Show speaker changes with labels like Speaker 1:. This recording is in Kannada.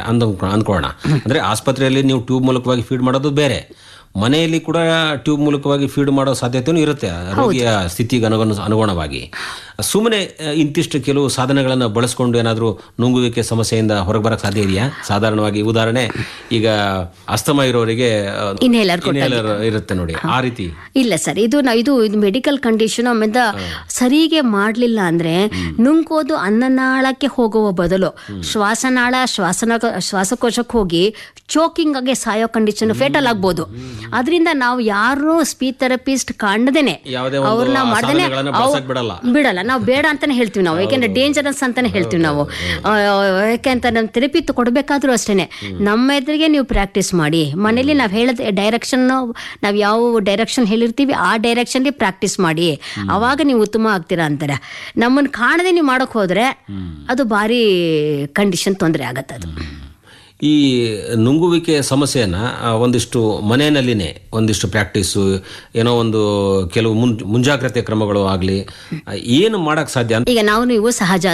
Speaker 1: ಅಂದ್ ಅಂದ್ಕೊಳ್ಳೋಣ ಅಂದ್ರೆ ಆಸ್ಪತ್ರೆಯಲ್ಲಿ ನೀವು ಟ್ಯೂಬ್ ಮೂಲಕವಾಗಿ ಫೀಡ್ ಮಾಡೋದು ಬೇರೆ ಮನೆಯಲ್ಲಿ ಕೂಡ ಟ್ಯೂಬ್ ಮೂಲಕವಾಗಿ ಫೀಡ್ ಮಾಡೋ ಸಾಧ್ಯತೆಯೂ ಇರುತ್ತೆ ರೋಗಿಯ ಸ್ಥಿತಿಗೆ ಅನುಗುಣ ಅನುಗುಣವಾಗಿ ಸುಮ್ಮನೆ ಇಂತಿಷ್ಟು ಕೆಲವು ಸಾಧನಗಳನ್ನು ಬಳಸ್ಕೊಂಡು ಏನಾದರೂ ನುಂಗುವಿಕೆ ಸಮಸ್ಯೆಯಿಂದ ಹೊರಗೆ ಬರಕ್ಕೆ ಸಾಧ್ಯ ಇದೆಯಾ ಸಾಧಾರಣವಾಗಿ ಉದಾಹರಣೆ ಈಗ ಅಸ್ತಮ ಇರೋರಿಗೆ
Speaker 2: Inhaler
Speaker 1: ಇನ್ಹೇಲರ್ ಇರುತ್ತೆ ನೋಡಿ ಆ ರೀತಿ
Speaker 2: ಇಲ್ಲ ಸರ್ ಇದು ನಾವು ಇದು ಇದು ಮೆಡಿಕಲ್ ಕಂಡೀಷನ್ ಆಮೇಲೆ ಸರಿಗೆ ಮಾಡಲಿಲ್ಲ ಅಂದ್ರೆ ನುಂಗೋದು ಅನ್ನನಾಳಕ್ಕೆ ಹೋಗುವ ಬದಲು ಶ್ವಾಸನಾಳ ಶ್ವಾಸನ ಶ್ವಾಸಕೋಶಕ್ಕೆ ಹೋಗಿ ಚೋಕಿಂಗ್ ಆಗಿ ಸಾಯೋ ಕಂಡೀಷನ್ ಫೇಟಲ್ ಆಗ್ಬೋದು ಅದರಿಂದ ನಾವು ಯಾರು ಸ್ಪೀಚ್ ಥೆರಪಿಸ್ಟ್ ಕಾಣದೇನೆ
Speaker 1: ಯಾವುದೇ ಒಂದು
Speaker 2: ಅವ್ರನ್ನ
Speaker 1: ಆ
Speaker 2: ಮಾಡ್ದೇನೆ
Speaker 1: ಸಾಧನಗಳನ್ನ
Speaker 2: ಅವ್-
Speaker 1: ಬಳಸಕ್ ಬಿಡಲ್ಲ.
Speaker 2: ಬಿಡಲ್ಲ ನಾವು ಬೇಡ ಅಂತಾನೆ ಹೇಳ್ತೀವಿ ನಾವು ಯಾಕೆಂದ್ರೆ ಡೇಂಜರಸ್ ಅಂತಾನೆ ಹೇಳ್ತೀವಿ ನಾವು ಆ, ಯಾಕೆಂತ ನಮ್ಮ ಥೆರಪಿ ಕೊಡಬೇಕಾದ್ರೂ ಅಷ್ಟೇನೆ ನಮ್ಮ ಎದುರಿಗೆ ನೀವು ಪ್ರಾಕ್ಟೀಸ್ ಮಾಡಿ ಮನೇಲಿ ನಾವು ಹೇಳದ ಡೈರೆಕ್ಷನ್ ನಾವು ಯಾವ ಡೈರೆಕ್ಷನ್ ಹೇಳಿರ್ತೀವಿ ಆ ಡೈರೆಕ್ಷನ್ಲಿ ಪ್ರಾಕ್ಟೀಸ್ ಮಾಡಿ ಅವಾಗ ನೀವು ಉತ್ತಮ ಆಗ್ತೀರಾ ಅಂತಾರೆ ನಮ್ಮನ್ನು ಕಾಣದೆ ನೀವು ಮಾಡಕ್ ಹೋದ್ರೆ ಅದು ಭಾರಿ ಕಂಡೀಷನ್ ತೊಂದರೆ ಆಗತ್ತೆ ಅದು
Speaker 1: ಈ ನುಂಗುವಿಕೆ ಸಮಸ್ಯೆಯನ್ನ ಆ, ಒಂದಿಷ್ಟು ಮನೆಯಲ್ಲಿನೇ ಒಂದಿಷ್ಟು ಪ್ರಾಕ್ಟೀಸು ಏನೋ ಒಂದು ಕೆಲವು ಮುನ್ ಮುಂಜಾಗ್ರತೆ ಕ್ರಮಗಳು ಆಗಲಿ ಏನು ಮಾಡಕ್ ಸಾಧ್ಯ ಅಂತ
Speaker 2: ಈಗ ನಾವು ನೀವು ಸಹಜ